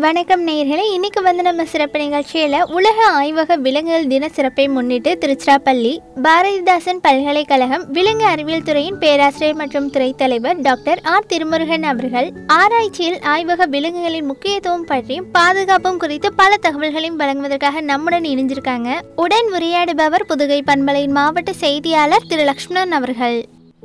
வணக்கம் நேயர்களே இன்னைக்கு வந்து நம்ம சிறப்பு நிகழ்ச்சியில் உலக ஆய்வக விலங்குகள் தின சிறப்பை முன்னிட்டு திருச்சிராப்பள்ளி பாரதிதாசன் பல்கலைக்கழகம் விலங்கு அறிவியல் துறையின் பேராசிரியர் மற்றும் துறைத் தலைவர் டாக்டர் ஆர் திருமுருகன் அவர்கள் ஆராய்ச்சியில் ஆய்வக விலங்குகளின் முக்கியத்துவம் பற்றியும் பாதுகாப்பும் குறித்து பல தகவல்களையும் வழங்குவதற்காக நம்முடன் இணைஞ்சிருக்காங்க உடன் உரையாடுபவர் புதுகை பண்பலையின் மாவட்ட செய்தியாளர் திரு லக்ஷ்மணன் அவர்கள்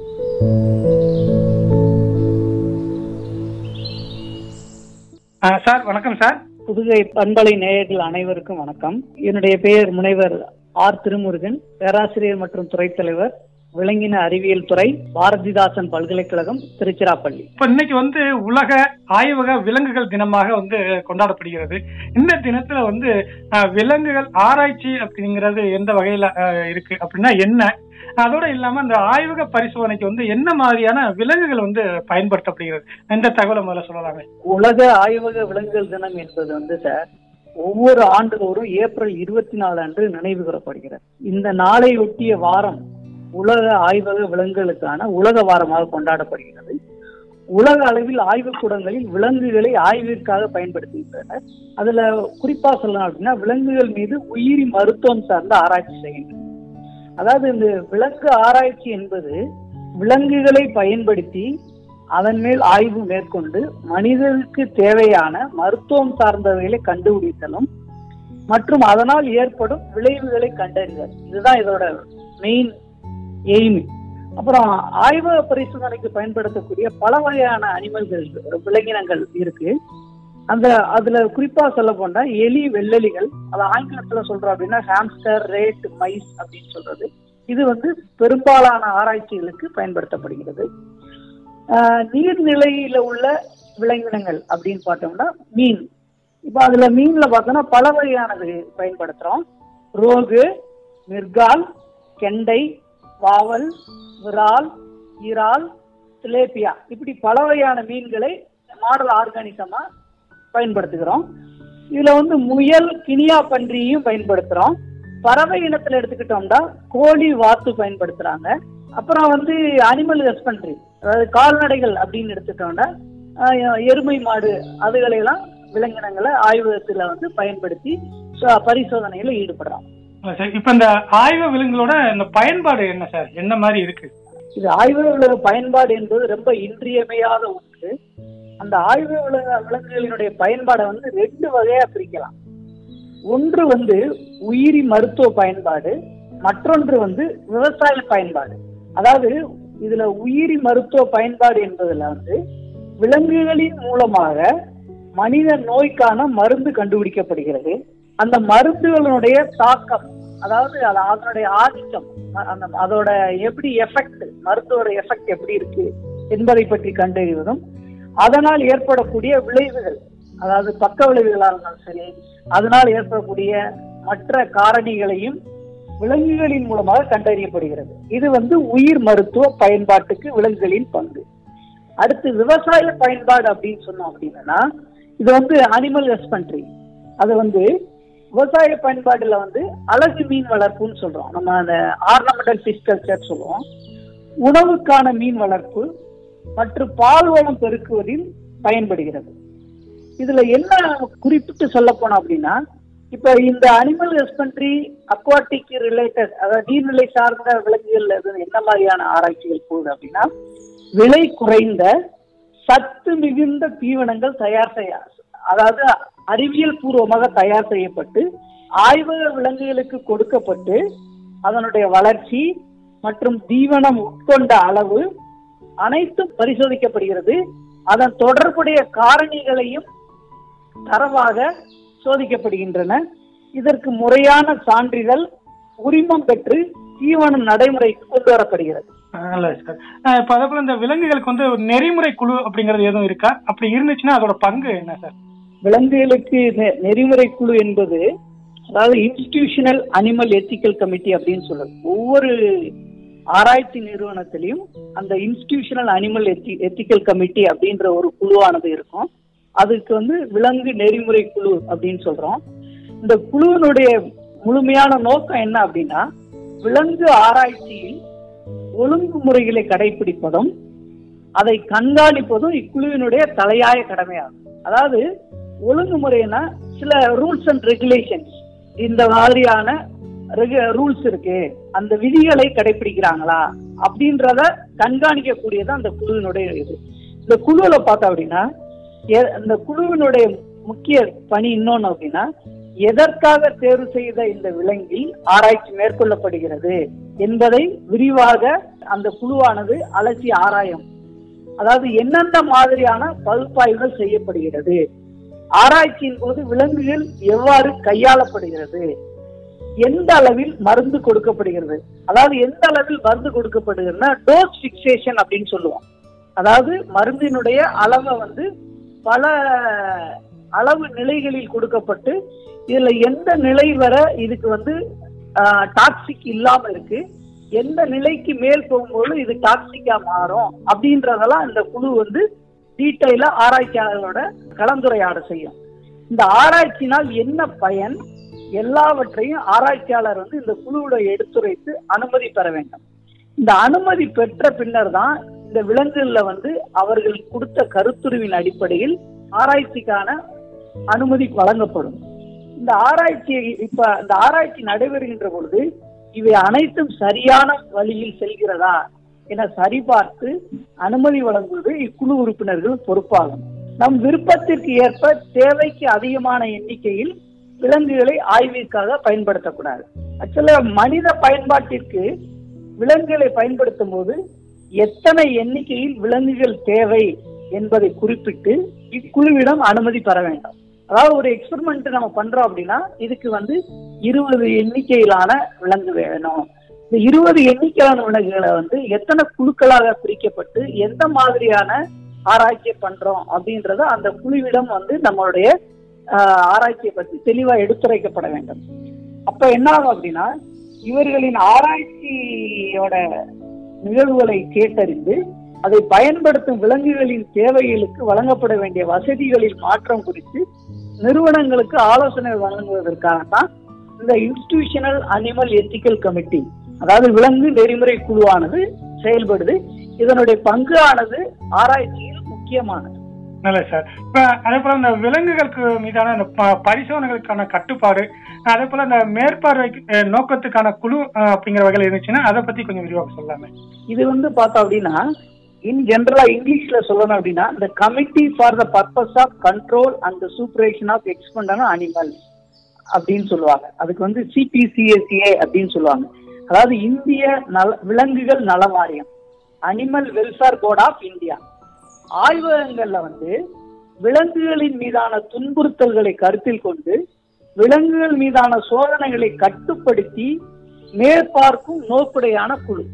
ஆ, சார் வணக்கம் சார் புதுகை பண்பலை நேயர்கள் அனைவருக்கும் வணக்கம் என்னுடைய பெயர் முனைவர் ஆர் திருமுருகன் பேராசிரியர் மற்றும் துறைத் தலைவர் விலங்கின அறிவியல் துறை பாரதிதாசன் பல்கலைக்கழகம் திருச்சிராப்பள்ளி இப்ப இன்னைக்கு வந்து உலக ஆய்வக விலங்குகள் தினமாக வந்து கொண்டாடப்படுகிறது இந்த தினத்துல வந்து ஆ, விலங்குகள் ஆராய்ச்சி அப்படிங்கிறது எந்த வகையில ஆ, இருக்கு அப்படின்னா என்ன அதோட இல்லாம அந்த ஆய்வக பரிசோதனைக்கு வந்து என்ன மாதிரியான விலங்குகள் வந்து பயன்படுத்தப்படுகிறது இந்த தகவலை முதல்ல சொல்லலாமே உலக ஆய்வக விலங்குகள் தினம் என்பது வந்து சார் ஒவ்வொரு ஆண்டுதோறும் ஏப்ரல் இருபத்தி நாலு அன்று நினைவு கூறப்படுகிறது இந்த நாளை ஒட்டிய வாரம் உலக ஆய்வக விலங்குகளுக்கான உலக வாரமாக கொண்டாடப்படுகிறது உலக அளவில் ஆய்வுக்கூடங்களில் விலங்குகளை ஆய்விற்காக பயன்படுத்துகின்றனர் அதுல குறிப்பா சொல்லணும் அப்படின்னா விலங்குகள் மீது உயிரி மருத்துவம் சார்ந்த ஆராய்ச்சி செய்கின்றனர் அதாவது இந்த விலங்கு ஆராய்ச்சி என்பது விலங்குகளை பயன்படுத்தி அதன் மேல் ஆய்வு மேற்கொண்டு மனிதனுக்கு தேவையான மருத்துவம் சார்ந்தவைகளை கண்டுபிடித்தலும் மற்றும் அதனால் ஏற்படும் விளைவுகளை கண்டறிதல் இதுதான் இதோட மெயின் எய்ம் அப்புறம் ஆய்வக பரிசோதனைக்கு பயன்படுத்தக்கூடிய பல வகையான அனிமல்கள் விலங்கினங்கள் இருக்கு அந்த அதுல குறிப்பா சொல்ல போனா எலி வெள்ளெலிகள் அது ஆங்கிலத்துல சொல்றோம் அப்படின்னா ஹாம்ஸ்டர் ரேட் மைஸ் அப்படின்னு சொல்றது இது வந்து பெரும்பாலான ஆராய்ச்சிகளுக்கு பயன்படுத்தப்படுகிறது ஆஹ் நீர்நிலையில உள்ள விலங்கினங்கள் அப்படின்னு பார்த்தோம்னா மீன் இப்ப அதுல மீன்ல பார்த்தோம்னா பல வகையானது பயன்படுத்துறோம் ரோகு மிர்கால் கெண்டை வாவல் விரால் இறால் சிலேபியா இப்படி பல வகையான மீன்களை மாடல் ஆர்கானிசமா பயன்படுத்துகிறோம் இதுல வந்து முயல் கினியா பன்றியையும் பயன்படுத்துறோம் பறவை இனத்துல எடுத்துக்கிட்டோம்னா கோழி வாத்து பயன்படுத்துறாங்க அப்புறம் வந்து அனிமல் ஹஸ்பண்ட்ரி அதாவது கால்நடைகள் அப்படின்னு எடுத்துட்டோம்னா ஆஹ், எருமை மாடு அதுகளையெல்லாம் விலங்கினங்களை ஆய்வகத்துல வந்து பயன்படுத்தி ச- பரிசோதனையில ஈடுபடுறோம் சரி இப்ப இந்த ஆய்வக விலங்குகளோட இந்த பயன்பாடு என்ன சார் என்ன மாதிரி இருக்கு இது ஆய்வக விலங்கு பயன்பாடு என்பது ரொம்ப இன்றியமையாத ஒன்று அந்த ஆய்வக விலங்கு விலங்குகளினுடைய பயன்பாடை வந்து ரெண்டு வகையா பிரிக்கலாம் ஒன்று வந்து உயிரி மருத்துவ பயன்பாடு மற்றொன்று வந்து விவசாய பயன்பாடு அதாவது இதுல உயிரி மருத்துவ பயன்பாடு என்பதுல வந்து விலங்குகளின் மூலமாக மனித நோய்க்கான மருந்து கண்டுபிடிக்கப்படுகிறது அந்த மருந்துகளுடைய தாக்கம் அதாவது அது- அதனுடைய ஆதிக்கம் அ- அந்த அதோட எப்படி எஃபெக்ட் மருத்துவோட எஃபெக்ட் எப்படி இருக்கு என்பதை பற்றி கண்டறிவதும் அதனால் ஏற்படக்கூடிய விளைவுகள் அதாவது பக்க விளைவுகளாக இருந்தாலும் சரி அதனால் ஏற்படக்கூடிய மற்ற காரணிகளையும் விலங்குகளின் மூலமாக கண்டறியப்படுகிறது இது வந்து உயிர் மருத்துவ பயன்பாட்டுக்கு விலங்குகளின் பங்கு அடுத்து விவசாய பயன்பாடு அப்படின்னு சொன்னோம் அப்படின்னா இது வந்து அனிமல் ஹஸ்பண்ட்ரி அது வந்து விவசாய பயன்பாடுல வந்து அழகு மீன் வளர்ப்புன்னு சொல்றோம் நம்ம அந்த ஆர்னமெண்டல் ஃபிஷ் கல்ச்சர் சொல்லுவோம் உணவுக்கான மீன் வளர்ப்பு மற்றும் பால்வளம் பெருக்குவதில் பயன்படுகிறது இதுல என்ன குறிப்பிட்டு சொல்ல போனோம் அப்படின்னா இப்ப இந்த அனிமல் ஹஸ்பண்ட்ரி அக்வாட்டிக் ரிலேட்டட் அதாவது நீர்நிலை சார்ந்த விலங்குகள்ல இருந்து என்ன மாதிரியான ஆராய்ச்சிகள் போகுது அப்படின்னா விலை குறைந்த சத்து மிகுந்த தீவனங்கள் தயார் செய்ய அதாவது அறிவியல் பூர்வமாக தயார் செய்யப்பட்டு ஆய்வக விலங்குகளுக்கு கொடுக்கப்பட்டு அதனுடைய வளர்ச்சி மற்றும் தீவனம் உட்கொண்ட அளவு அனைத்தும் பரிசோதிக்கப்படுகிறது அதன் தொடர்புடைய காரணிகளையும் தரவாக சோதிக்கப்படுகின்றன இதற்கு முறையான சான்றிதழ் உரிமம் பெற்று தீவனம் நடைமுறைக்கு கொண்டு வரப்படுகிறது நல்லது சார் அஹ் இப்ப அதே போல இந்த விலங்குகளுக்கு வந்து ஒரு நெறிமுறை குழு அப்படிங்கிறது எதுவும் இருக்கா அப்படி இருந்துச்சுன்னா அதோட பங்கு என்ன சார் விலங்குகளுக்கு நெ- நெறிமுறை குழு என்பது அதாவது இன்ஸ்டிடியூஷனல் அனிமல் எத்திக்கல் கமிட்டி அப்படின்னு சொல்றது ஒவ்வொரு ஆராய்ச்சி நிறுவனத்திலையும் அந்த இன்ஸ்டிடியூஷனல் அனிமல் எத்தி எத்திக்கல் கமிட்டி அப்படின்ற ஒரு குழுவானது இருக்கும் அதுக்கு வந்து விலங்கு நெறிமுறை குழு அப்படின்னு சொல்றோம் இந்த குழுவினுடைய முழுமையான நோக்கம் என்ன அப்படின்னா விலங்கு ஆராய்ச்சியில் ஒழுங்குமுறைகளை கடைபிடிப்பதும் அதை கண்காணிப்பதும் இக்குழுவினுடைய தலையாய கடமையாகும் அதாவது ஒழுங்குமுறைனா சில ரூல்ஸ் அண்ட் ரெகுலேஷன்ஸ் இந்த மாதிரியான ரூல்ஸ் இருக்கு அந்த விதிகளை கடைபிடிக்கிறாங்களா அப்படின்றத கண்காணிக்கக்கூடியது அந்த குழுவினுடைய இது இந்த குழுவுல பார்த்தோம் அப்படின்னா எ- இந்த குழுவினுடைய முக்கிய பணி இன்னொன்னு அப்படின்னா எதற்காக தேர்வு செய்த இந்த விலங்கில் ஆராய்ச்சி மேற்கொள்ளப்படுகிறது என்பதை விரிவாக அந்த குழுவானது அலசி ஆராயும் அதாவது எந்தெந்த மாதிரியான பகுப்பாய்வுகள் செய்யப்படுகிறது ஆராய்ச்சியின் போது விலங்குகள் எவ்வாறு கையாளப்படுகிறது எந்த அளவில் மருந்து கொடுக்கப்படுகிறது அதாவது எந்த அளவில் மருந்து கொடுக்கப்படுகிறதுனா டோஸ் பிக்சேஷன் அப்படின்னு சொல்லுவோம் அதாவது மருந்தினுடைய அளவை வந்து பல அளவு நிலைகளில் கொடுக்கப்பட்டு இதுல எந்த நிலை வர இதுக்கு வந்து டாக்ஸிக் இல்லாம இருக்கு எந்த நிலைக்கு மேல் போகும்போது இது டாக்ஸிக்கா மாறும் அப்படின்றதெல்லாம் இந்த குழு வந்து டீட்டெயிலா ஆராய்ச்சியாளர்களோட கலந்துரையாட செய்யும் இந்த ஆராய்ச்சினால் என்ன பயன் எல்லாவற்றையும் ஆராய்ச்சியாளர் வந்து இந்த குழுவோட எடுத்துரைத்து அனுமதி பெற வேண்டும் இந்த அனுமதி பெற்ற பின்னர் தான் இந்த விலங்குகள்ல வந்து அவர்கள் கொடுத்த கருத்துருவின் அடிப்படையில் ஆராய்ச்சிக்கான அனுமதி வழங்கப்படும் இந்த ஆராய்ச்சி இப்ப இந்த ஆராய்ச்சி நடைபெறுகின்ற பொழுது இவை அனைத்தும் சரியான வழியில் செல்கிறதா என சரிபார்த்து அனுமதி வழங்குவது இக்குழு உறுப்பினர்கள் பொறுப்பாகும் நம் விருப்பத்திற்கு ஏற்ப தேவைக்கு அதிகமான எண்ணிக்கையில் விலங்குகளை ஆய்விற்காக பயன்படுத்தக்கூடாது ஆக்சுவலா மனித பயன்பாட்டிற்கு விலங்குகளை பயன்படுத்தும் போது எத்தனை எண்ணிக்கையில் விலங்குகள் தேவை என்பதை குறிப்பிட்டு இக்குழுவிடம் அனுமதி பெற வேண்டும் அதாவது ஒரு எக்ஸ்பெரிமெண்ட் நம்ம பண்றோம் அப்படின்னா இதுக்கு வந்து இருபது எண்ணிக்கையிலான விலங்கு வேணும் இந்த இருபது எண்ணிக்கையிலான விலங்குகளை வந்து எத்தனை குழுக்களாக பிரிக்கப்பட்டு எந்த மாதிரியான ஆராய்ச்சி பண்றோம் அப்படின்றத அந்த குழுவிடம் வந்து நம்மளுடைய ஆஹ், ஆராய்ச்சியை பற்றி தெளிவா எடுத்துரைக்கப்பட வேண்டும் அப்ப என்ன ஆகும் அப்படின்னா இவர்களின் ஆராய்ச்சியோட நிகழ்வுகளை கேட்டறிந்து அதை பயன்படுத்தும் விலங்குகளின் தேவைகளுக்கு வழங்கப்பட வேண்டிய வசதிகளில் மாற்றம் குறித்து நிறுவனங்களுக்கு ஆலோசனை வழங்குவதற்காகத்தான் இந்த இன்ஸ்டிடியூஷனல் அனிமல் எத்திக்கல் கமிட்டி அதாவது விலங்கு நெறிமுறை குழுவானது செயல்படுது இதனுடைய பங்கு ஆனது ஆராய்ச்சியில் முக்கியமானது நல்லது சார் இப்ப அதே போல இந்த விலங்குகளுக்கு மீதான இந்த ப- பரிசோதனைகளுக்கான கட்டுப்பாடு அதே போல இந்த மேற்பார்வைக்கு அஹ், நோக்கத்துக்கான குழு அஹ், அப்படிங்கிற வகையில் இருந்துச்சுன்னா அதை பத்தி கொஞ்சம் விரிவாக சொல்லாமே இது வந்து பார்த்தோம் அப்படின்னா இன் ஜெனரலா இங்கிலீஷ்ல சொல்லணும் அப்படின்னா இந்த committee for the purpose of control and supervision of experiment animals அப்படின்னு சொல்லுவாங்க அதுக்கு வந்து சிபிசிஎஸ்ஏ அப்படின்னு சொல்லுவாங்க அதாவது இந்திய நல விலங்குகள் நல வாரியம் animal welfare board of India ஆய்வகங்கள்ல வந்து விலங்குகளின் மீதான துன்புறுத்தல்களை கருத்தில் கொண்டு விலங்குகள் மீதான சோதனைகளை கட்டுப்படுத்தி மேற்பார்க்கும் நோக்குடையான குழு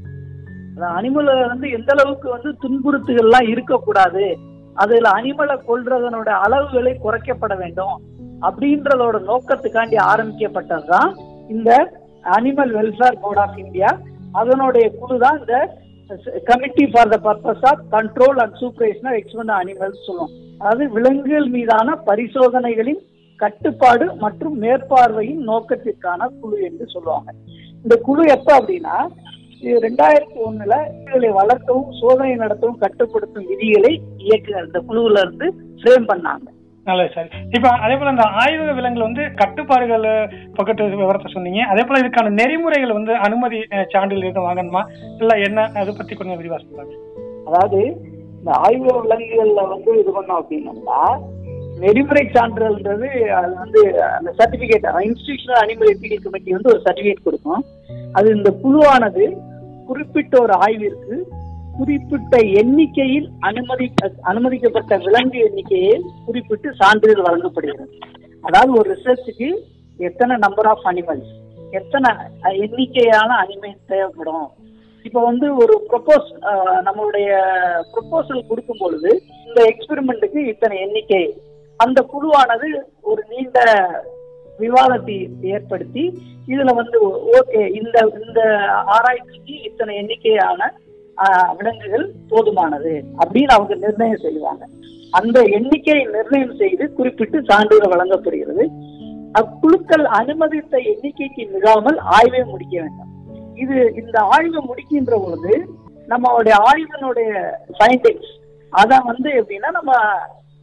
அனிமலை வந்து எந்த அளவுக்கு வந்து துன்புறுத்துகள்லாம் இருக்கக்கூடாது அதுல அனிமலை கொல்றதனோட அளவுகளை குறைக்கப்பட வேண்டும் அப்படின்றதோட நோக்கத்துக்காண்டி ஆரம்பிக்கப்பட்டதுதான் இந்த animal welfare board of India அதனுடைய குழு தான் இந்த committee for the purpose of control and supervision experiment animals சொல்லுவோம் அதாவது விலங்குகள் மீதான பரிசோதனைகளின் கட்டுப்பாடு மற்றும் மேற்பார்வையின் நோக்கத்திற்கான குழு என்று சொல்லுவாங்க இந்த குழு எப்ப அப்படின்னா இது ரெண்டாயிரத்தி ஒண்ணுல விலங்குகளை வளர்க்கவும் சோதனை நடத்தவும் கட்டுப்படுத்தும் விதிகளை இயக்குகிற இந்த குழுவுல இருந்து ஃப்ரேம் பண்ணாங்க நல்லது சார் இப்ப அதே போல இந்த ஆய்வக விலங்குகள் வந்து கட்டுப்பாடுகள் பக்கத்து விவரத்தை சொன்னீங்க அதே போல இதுக்கான நெறிமுறைகள் வந்து அனுமதி அஹ், சான்றிதழ் எதுவும் வாங்கணுமா இல்ல என்ன அதை பத்தி கொஞ்சம் விரிவா சொல்லாங்க அதாவது இந்த ஆய்வக விலங்குகள்ல வந்து இது பண்ணோம் அப்படின்னம்னா நெறிமுறை சான்றிதழ்ன்றது அது வந்து அந்த certificate institutional animal ethical committee வந்து ஒரு சர்டிபிகேட் கொடுக்கும் அது இந்த குழுவானது குறிப்பிட்ட ஒரு ஆய்விற்கு குறிப்பிட்ட எண்ணிக்கையில் அனுமதி அனுமதிக்கப்பட்ட விலங்கு எண்ணிக்கையை குறிப்பிட்டு சான்றிதழ் வழங்கப்படுகிறது அதாவது ஒரு ரிசர்ச்சுக்கு எத்தனை நம்பர் ஆஃப் அனிமல்ஸ் எத்தனை அஹ், எண்ணிக்கையான அனிமல் தேவைப்படும் இப்போ வந்து ஒரு ப்ரொபோஸ் நம்மளுடைய ப்ரொபோசல் கொடுக்கும் பொழுது இந்த எக்ஸ்பெரிமெண்ட்டுக்கு இத்தனை எண்ணிக்கை அந்த குழுவானது ஒரு நீண்ட விவாதத்தை ஏற்படுத்தி இதுல வந்து ஓகே இந்த இந்த ஆராய்ச்சிக்கு இத்தனை எண்ணிக்கையான ஆஹ், விலங்குகள் போதுமானது அப்படின்னு அவங்க நிர்ணயம் செய்வாங்க அந்த எண்ணிக்கையை நிர்ணயம் செய்து குறிப்பிட்டு சான்றிதழ் வழங்கப்படுகிறது அக்குழுக்கள் அனுமதித்த எண்ணிக்கைக்கு மிகாமல் ஆய்வை முடிக்க வேண்டும் இது இந்த ஆய்வை முடிக்கின்ற பொழுது நம்மளுடைய ஆய்வினுடைய ஃபைண்டிங்ஸ் அத வந்து எப்படின்னா நம்ம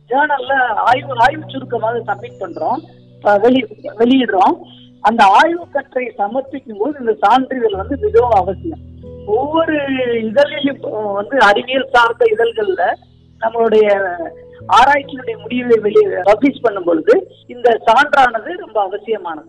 ஜேர்னல்ல ஆய்வு ஆய்வு சுருக்கமாக சப்மிட் பண்றோம் அஹ் வெளி வெளியிடுறோம் அந்த ஆய்வு கற்றை சமர்ப்பிக்கும் போது இந்த சான்றிதழ் வந்து மிகவும் அவசியம் ஒவ்வொரு இதழிலும் அஹ், வந்து அறிவியல் சார்ந்த இதழ்கள்ல நம்மளுடைய ஆராய்ச்சியினுடைய முடிவை வெளியே பப்ளிஷ் பண்ணும் பொழுது இந்த சான்றானது ரொம்ப அவசியமானது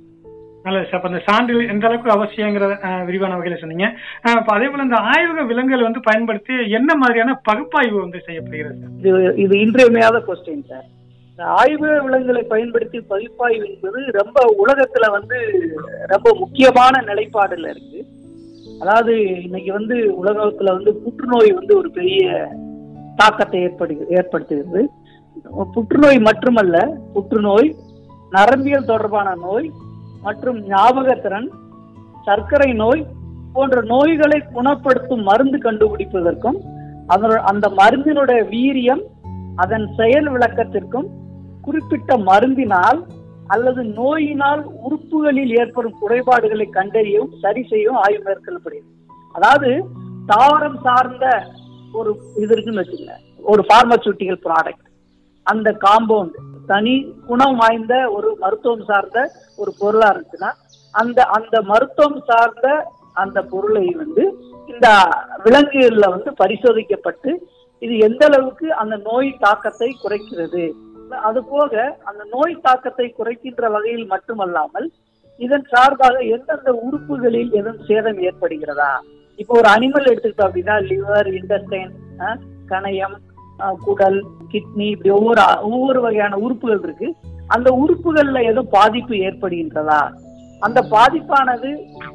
நல்லது சார் அப்ப இந்த சான்றிதழ் எந்த அளவுக்கு அவசியங்கிற அஹ், விரிவான வகையில சொன்னீங்க அஹ், இப்ப அதே போல இந்த ஆய்வக விலங்குகள் வந்து பயன்படுத்தி என்ன மாதிரியான பகுப்பாய்வு வந்து செய்யப்படுகிறது சார் இது இது இன்றியமையாத கொஸ்டின் சார் இந்த ஆய்வு விலங்குகளை பயன்படுத்தி பகுப்பாய்வு என்பது ரொம்ப உலகத்துல வந்து ரொம்ப முக்கியமான நிலைப்பாடுல இருக்கு அதாவது இன்னைக்கு வந்து உலகத்துல வந்து புற்றுநோய் வந்து ஒரு பெரிய தாக்கத்தை ஏற்படு ஏற்படுத்துகிறது புற்றுநோய் மட்டுமல்ல புற்றுநோய் நரம்பியல் தொடர்பான நோய் மற்றும் ஞாபகத்திறன் சர்க்கரை நோய் போன்ற நோய்களை குணப்படுத்தும் மருந்து கண்டுபிடிப்பதற்கும் அதனோட அந்த மருந்தினுடைய வீரியம் அதன் செயல் விளக்கத்திற்கும் குறிப்பிட்ட மருந்தினால் அல்லது நோயினால் உறுப்புகளில் ஏற்படும் குறைபாடுகளை கண்டறியவும் சரி செய்யவும் ஆய்வு மேற்கொள்ளப்படுகிறது அதாவது தாவரம் சார்ந்த ஒரு இது இருக்குன்னு வச்சுங்க ஒரு பார்மசூட்டிக்கல் ப்ராடக்ட் அந்த காம்பவுண்ட் தனி குணம் வாய்ந்த ஒரு மருத்துவம் சார்ந்த ஒரு பொருளா இருந்துச்சுன்னா அந்த அந்த மருத்துவம் சார்ந்த அந்த பொருளை வந்து இந்த விலங்குகள்ல வந்து பரிசோதிக்கப்பட்டு இது எந்த அளவுக்கு அந்த நோய் தாக்கத்தை குறைக்கிறது அது போக அந்த நோய் தாக்கத்தை குறைக்கின்ற வகையில் மட்டுமல்லாமல் இதன் சார்பாக எந்தெந்த உறுப்புகளில் எதுவும் சேதம் ஏற்படுகிறதா இப்போ ஒரு அனிமல் எடுத்துக்கிட்டோம் அப்படின்னா லிவர் இன்டஸ்டைன் கணையம் அஹ், குடல் கிட்னி இப்படி ஒவ்வொரு ஒவ்வொரு வகையான உறுப்புகள் இருக்கு அந்த உறுப்புகள்ல எதுவும் பாதிப்பு ஏற்படுகின்றதா அந்த பாதிப்பானது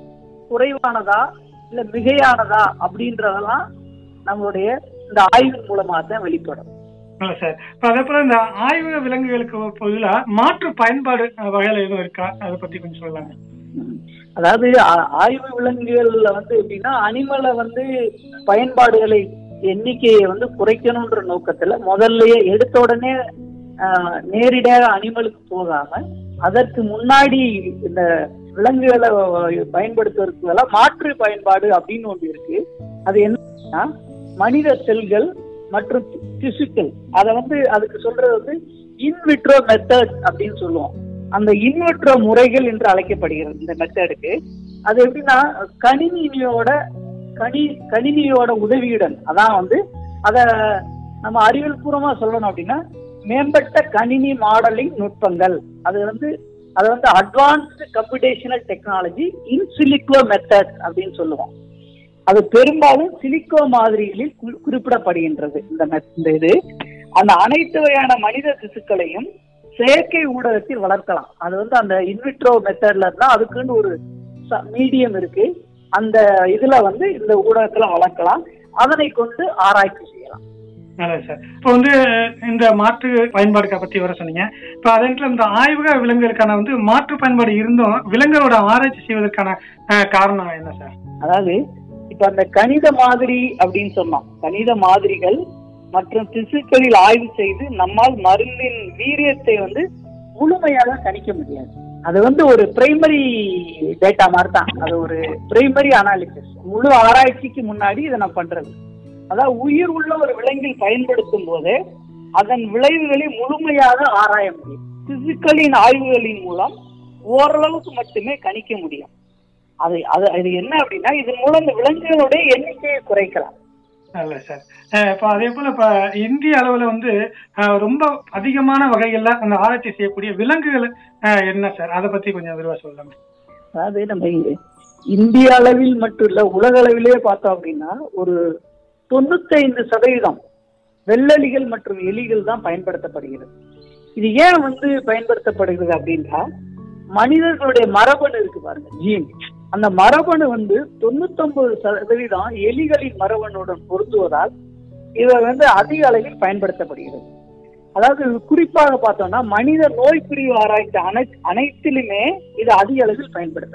குறைவானதா இல்ல மிகையானதா அப்படின்றதெல்லாம் நம்மளுடைய இந்த ஆய்வின் மூலமாக தான் வெளிப்படும் நல்லது சார் இப்ப அதே போல இந்த ஆய்வக விலங்குகளுக்கு பதிலா மாற்று பயன்பாடு அஹ், வகையில எதுவும் இருக்கா அதை பத்தி கொஞ்சம் சொல்லலாங்க ம். அதாவது ஆ- ஆய்வு விலங்குகள்ல வந்து எப்படின்னா அனிமலை வந்து பயன்பாடுகளை எண்ணிக்கையை வந்து குறைக்கணும்ன்ற நோக்கத்துல முதல்லயே எடுத்த உடனே ஆ, நேரடியாக அனிமலுக்கு போகாம அதற்கு முன்னாடி இந்த விலங்குகளை பயன்படுத்துவதற்கு பதிலா மாற்று பயன்பாடு அப்படின்னு ஒன்று இருக்கு அது என்னன்னா மனித செல்கள் மற்றும் திசுக்கள் அதை வந்து அதுக்கு சொல்றது வந்து இன்விட்ரோ மெத்தட் அப்படின்னு சொல்லுவோம் அந்த இன்வெர்ட்ரோ முறைகள் என்று அழைக்கப்படுகிறது இந்த மெத்தடுக்கு அது எப்படின்னா கணினியோட கணி கணினியோட உதவியுடன் அதான் வந்து அத நம்ம அறிவியல் பூர்வமா சொல்லணும் அப்படின்னா மேம்பட்ட கணினி மாடலிங் நுட்பங்கள் அது வந்து அது வந்து advanced computational technology in silico method அப்படின்னு சொல்லுவோம் அது பெரும்பாலும் சிலிக்கோ மாதிரிகளில் குறி- குறிப்பிடப்படுகின்றது இந்த met- இந்த இது அந்த அனைத்து வகையான மனித திசுக்களையும் செயற்கை ஊடகத்தில் வளர்க்கலாம் அது வந்து அந்த இன்விட்ரோ மெத்தட்ல இருந்தா அதுக்குன்னு ஒரு மீடியம் இருக்கு அந்த இதுல வந்து இந்த ஊடகத்துல வளர்க்கலாம் அதனை கொண்டு ஆராய்ச்சி செய்யலாம் நல்லது சார் இப்போ வந்து இந்த மாற்று பயன்பாடுக்க பத்தி வர சொன்னீங்க இப்போ அதே நேரத்துல இந்த ஆய்வக விலங்குகளுக்கான வந்து மாற்று பயன்பாடு இருந்தும் விலங்குகளோட ஆராய்ச்சி செய்வதற்கான அஹ், காரணம் என்ன சார் அதாவது இப்ப அந்த கணித மாதிரி அப்படின்னு சொன்னோம் கணித மாதிரிகள் மற்றும் திசுக்களில் ஆய்வு செய்து நம்மால் மருந்தின் வீரியத்தை வந்து முழுமையாக கணிக்க முடியாது அது வந்து ஒரு பிரைமரி டேட்டா மாதிரி தான் அது ஒரு பிரைமரி அனாலிசிஸ் முழு ஆராய்ச்சிக்கு முன்னாடி இதை நான் பண்றது அதாவது உயிர் உள்ள ஒரு விலங்கில் பயன்படுத்தும் போது அதன் விளைவுகளை முழுமையாக ஆராய முடியும் பிசிக்கலின் ஆய்வுகளின் மூலம் ஓரளவுக்கு மட்டுமே கணிக்க முடியும் அது அது அது என்ன அப்படின்னா இதன் மூலம் இந்த விலங்குகளுடைய எண்ணிக்கையை குறைக்கலாம் நல்லது சார் அஹ், இப்போ அதே போல இப்போ இந்திய அளவில் வந்து அஹ், ரொம்ப அதிகமான வகைகள்ல அந்த ஆராய்ச்சி செய்யக்கூடிய விலங்குகள் அஹ், என்ன சார் அதை பத்தி கொஞ்சம் விரிவாக சொல்லலாமே அதாவது நம்ம இங்க இந்திய அளவில் மட்டும் இல்ல உலக அளவிலே பார்த்தோம் அப்படின்னா ஒரு தொண்ணூத்தைந்து சதவீதம் வெள்ளெலிகள் மற்றும் எலிகள் தான் பயன்படுத்தப்படுகிறது இது ஏன் வந்து பயன்படுத்தப்படுகிறது அப்படின்னா மனிதர்களுடைய மரபணு இருக்கு பாருங்க ஜீன் அந்த மரபணு வந்து தொண்ணூத்தொன்பது சதவீதம் எலிகளின் மரபணுடன் பொருந்துவதால் இவை வந்து அதிக அளவில் பயன்படுத்தப்படுகிறது அதாவது குறிப்பாக பார்த்தோம்னா மனித நோய் பிரிவு ஆராய்ச்சி அனை அனைத்திலுமே இது அதிக அளவில் பயன்படுத்தப்படுகிறது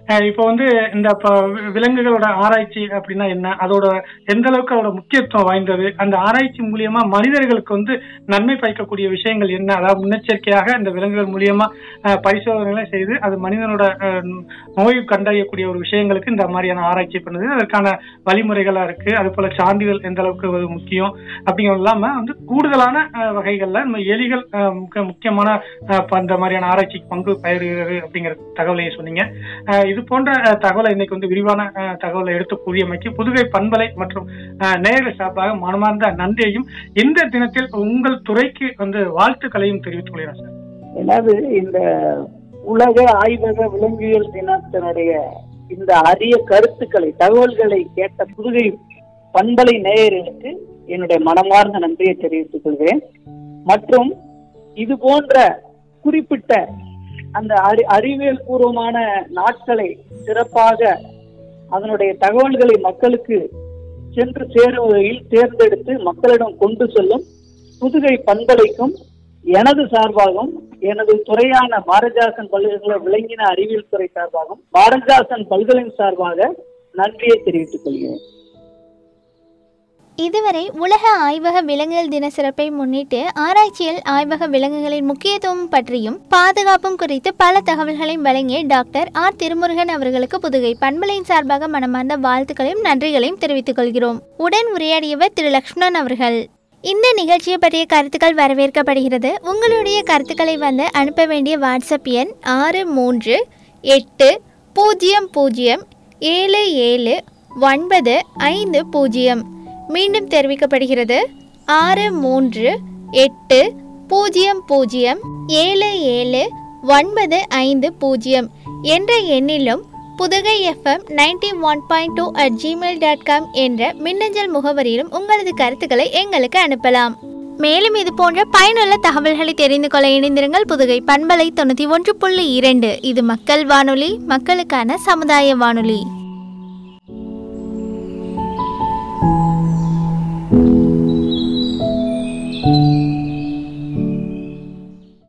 அஹ் இப்போ வந்து இந்த ப- விலங்குகளோட ஆராய்ச்சி அப்படின்னா என்ன அதோட எந்த அளவுக்கு அதோட முக்கியத்துவம் வாய்ந்தது அந்த ஆராய்ச்சி மூலியமா மனிதர்களுக்கு வந்து நன்மை பயக்கக்கூடிய விஷயங்கள் என்ன அதாவது முன்னெச்சரிக்கையாக இந்த விலங்குகள் மூலியமா அஹ், பரிசோதனைகளை செய்து அது மனிதனோட அஹ், நோய் கண்டறியக்கூடிய ஒரு விஷயங்களுக்கு இந்த மாதிரியான ஆராய்ச்சி பண்ணுது அதற்கான வழிமுறைகளா இருக்கு அது போல சான்றிதழ் எந்த அளவுக்கு அது முக்கியம் அப்படிங்கிறது இல்லாம வந்து கூடுதலான அஹ், வகைகள்ல நம்ம எலிகள் அஹ், முக்க- முக்கியமான அஹ், ப- இந்த மாதிரியான ஆராய்ச்சிக்கு பங்கு பயிர்கிறது அப்படிங்கிற தகவலையும் சொன்னீங்க அஹ், இது போன்ற அஹ், தகவலை இன்னைக்கு வந்து விரிவான அஹ், தகவலை எடுத்து கூறியமைக்கு புதுகை பண்பலை மற்றும் அஹ், நேயர்கள் சார்பாக மனமார்ந்த நன்றியையும் இந்த தினத்தில் உங்கள் துறைக்கு வந்து வாழ்த்துக்களையும் தெரிவித்துக் கொள்கிறேன் சார் அதாவது இந்த உலக ஆய்வக விலங்கியல் தினத்தினுடைய இந்த அரிய கருத்துக்களை தகவல்களை கேட்ட புதுகை பண்பலை நேயர்களுக்கு என்னுடைய மனமார்ந்த நன்றியை தெரிவித்துக் கொள்கிறேன் மற்றும் இது போன்ற குறிப்பிட்ட அந்த அறி அறிவியல் பூர்வமான நாட்களை சிறப்பாக அதனுடைய தகவல்களை மக்களுக்கு சென்று சேரும் வகையில் தேர்ந்தெடுத்து மக்களிடம் கொண்டு செல்லும் புதுகை பண்பலைக்கும் எனது சார்பாகவும் எனது துறையான பாரதிதாசன் பல்கலை விளங்கின அறிவியல் துறை சார்பாகவும் பாரதிதாசன் பல்கலை சார்பாக நன்றியை தெரிவித்துக் கொள்கிறேன் இதுவரை உலக ஆய்வக விலங்குகள் தின சிறப்பை முன்னிட்டு ஆராய்ச்சியில் ஆய்வக விலங்குகளின் முக்கியத்துவம் பற்றியும் பாதுகாப்பும் குறித்து பல தகவல்களையும் வழங்கிய டாக்டர் ஆர் திருமுருகன் அவர்களுக்கு புதுகை பண்பலையின் சார்பாக மனமார்ந்த வாழ்த்துக்களையும் நன்றிகளையும் தெரிவித்துக் கொள்கிறோம் உடன் உரையாடியவர் திரு லக்ஷ்மணன் அவர்கள் இந்த நிகழ்ச்சியை பற்றிய கருத்துக்கள் வரவேற்கப்படுகிறது உங்களுடைய கருத்துக்களை வந்து அனுப்ப வேண்டிய வாட்ஸ்அப் எண் ஆறு மூன்று எட்டு பூஜ்ஜியம் பூஜ்ஜியம் ஏழு ஏழு ஒன்பது ஐந்து பூஜ்ஜியம் மீண்டும் தெரிவிக்கப்படுகிறது ஆறு மூன்று எட்டு பூஜ்ஜியம் பூஜ்ஜியம் ஏழு ஏழு ஒன்பது ஐந்து பூஜ்ஜியம் என்ற எண்ணிலும் Pudugai FM ninety one point two at Gmail dot com என்ற மின்னஞ்சல் முகவரியிலும் உங்களது கருத்துக்களை எங்களுக்கு அனுப்பலாம் மேலும் இது போன்ற பயனுள்ள தகவல்களை தெரிந்து கொள்ள இணைந்திருங்கள் புதுகை பண்பலை தொண்ணூற்றி ஒன்று புள்ளி இரண்டு இது மக்கள் வானொலி மக்களுக்கான சமுதாய வானொலி